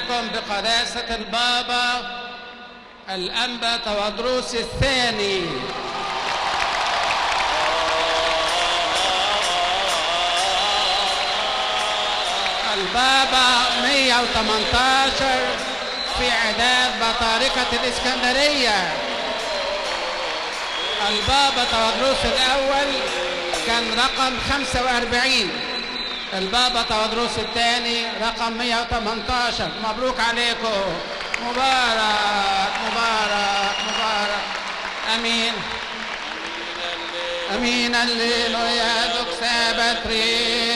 أناديكم بقداسة البابا الأنبا تودروس الثاني البابا 118 في إعداد بطاركة الإسكندرية البابا تودروس الأول كان رقم 45 البابا تودروس الثاني رقم 118 مبروك عليكم مبارك مبارك مبارك امين امين الليل يا دوك سابتري